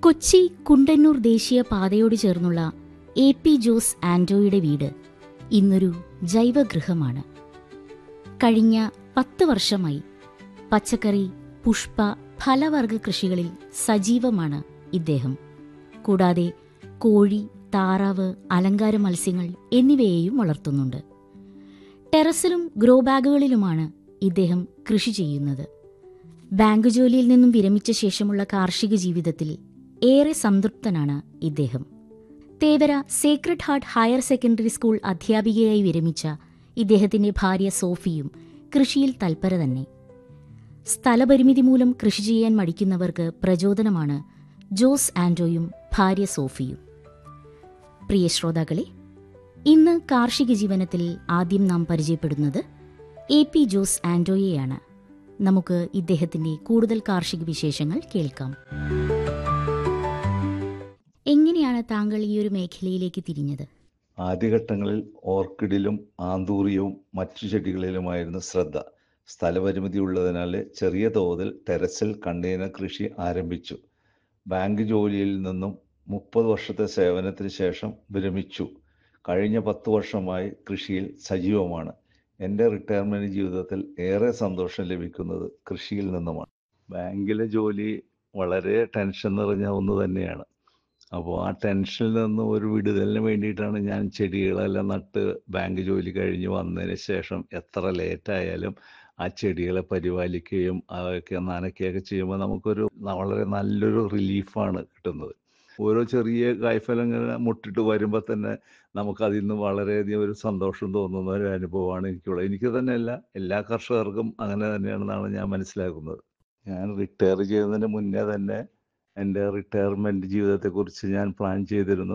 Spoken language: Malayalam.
കൊച്ചി കുണ്ടന്നൂർ ദേശീയ പാതയോട് ചേർന്നുള്ള എ പി ജോസ് ആന്റോയുടെ വീട് ഇന്നൊരു ജൈവഗൃഹമാണ് കഴിഞ്ഞ പത്ത് വർഷമായി പച്ചക്കറി പുഷ്പ ഫലവർഗ കൃഷികളിൽ സജീവമാണ് ഇദ്ദേഹം കൂടാതെ കോഴി താറാവ് അലങ്കാര മത്സ്യങ്ങൾ എന്നിവയെയും വളർത്തുന്നുണ്ട് ടെറസിലും ഗ്രോ ബാഗുകളിലുമാണ് ഇദ്ദേഹം കൃഷി ചെയ്യുന്നത് ബാങ്ക് ജോലിയിൽ നിന്നും വിരമിച്ച ശേഷമുള്ള കാർഷിക ജീവിതത്തിൽ ഏറെ സംതൃപ്തനാണ് ഇദ്ദേഹം Thevara sacred heart higher secondary school അധ്യാപികയായി വിരമിച്ച ഇദ്ദേഹത്തിന്റെ ഭാര്യ സോഫിയും കൃഷിയിൽ തൽപര തന്നെ സ്ഥലപരിമിതി മൂലം കൃഷി ചെയ്യാൻ മടിക്കുന്നവർക്ക് പ്രചോദനമാണ് ജോസ് ആന്റോയും ഭാര്യ സോഫിയും പ്രിയ ശ്രോതാക്കളെ ഇന്ന് കാർഷിക ജീവനത്തിൽ ആദ്യം നാം പരിചയപ്പെടുന്നത് എ പി ജോസ് ആന്റോയെയാണ് നമുക്ക് ഇദ്ദേഹത്തിന്റെ കൂടുതൽ കാർഷിക വിശേഷങ്ങൾ കേൾക്കാം എങ്ങനെയാണ് താങ്കൾ ഈ ഒരു മേഖലയിലേക്ക് തിരിഞ്ഞത് ആദ്യഘട്ടങ്ങളിൽ ഓർക്കിഡിലും ആന്തൂറിയവും മറ്റു ചെടികളിലുമായിരുന്നു ശ്രദ്ധ സ്ഥലപരിമിതി ഉള്ളതിനാൽ ചെറിയ തോതിൽ ടെറസിൽ കണ്ടെയ്നർ കൃഷി ആരംഭിച്ചു ബാങ്ക് ജോലിയിൽ നിന്നും മുപ്പത് വർഷത്തെ സേവനത്തിന് ശേഷം വിരമിച്ചു കഴിഞ്ഞ പത്ത് വർഷമായി കൃഷിയിൽ സജീവമാണ് എൻ്റെ റിട്ടയർമെൻറ്റ് ജീവിതത്തിൽ ഏറെ സന്തോഷം ലഭിക്കുന്നത് കൃഷിയിൽ നിന്നുമാണ് ബാങ്കിലെ ജോലി വളരെ ടെൻഷൻ നിറഞ്ഞ ഒന്ന് തന്നെയാണ് അപ്പോൾ ആ ടെൻഷനിൽ നിന്ന് ഒരു വിടുതലിന് വേണ്ടിയിട്ടാണ് ഞാൻ ചെടികളെല്ലാം നട്ട് ബാങ്ക് ജോലി കഴിഞ്ഞ് വന്നതിന് ശേഷം എത്ര ലേറ്റായാലും ആ ചെടികളെ പരിപാലിക്കുകയും അതൊക്കെ നനയ്ക്കുകയൊക്കെ ചെയ്യുമ്പോൾ നമുക്കൊരു വളരെ നല്ലൊരു റിലീഫാണ് കിട്ടുന്നത് ഓരോ ചെറിയ കായ്ഫലം ഇങ്ങനെ മുട്ടിട്ട് വരുമ്പോൾ തന്നെ നമുക്ക് അതിൽ നിന്ന് വളരെയധികം ഒരു സന്തോഷം തോന്നുന്ന ഒരു അനുഭവമാണ് എനിക്കുള്ളത് എനിക്ക് തന്നെയല്ല എല്ലാ കർഷകർക്കും അങ്ങനെ തന്നെയാണെന്നാണ് ഞാൻ മനസ്സിലാക്കുന്നത് ഞാൻ റിട്ടയർ ചെയ്യുന്നതിന് മുന്നേ തന്നെ എൻ്റെ റിട്ടയർമെൻറ്റ് ജീവിതത്തെക്കുറിച്ച് ഞാൻ പ്ലാൻ ചെയ്തിരുന്നു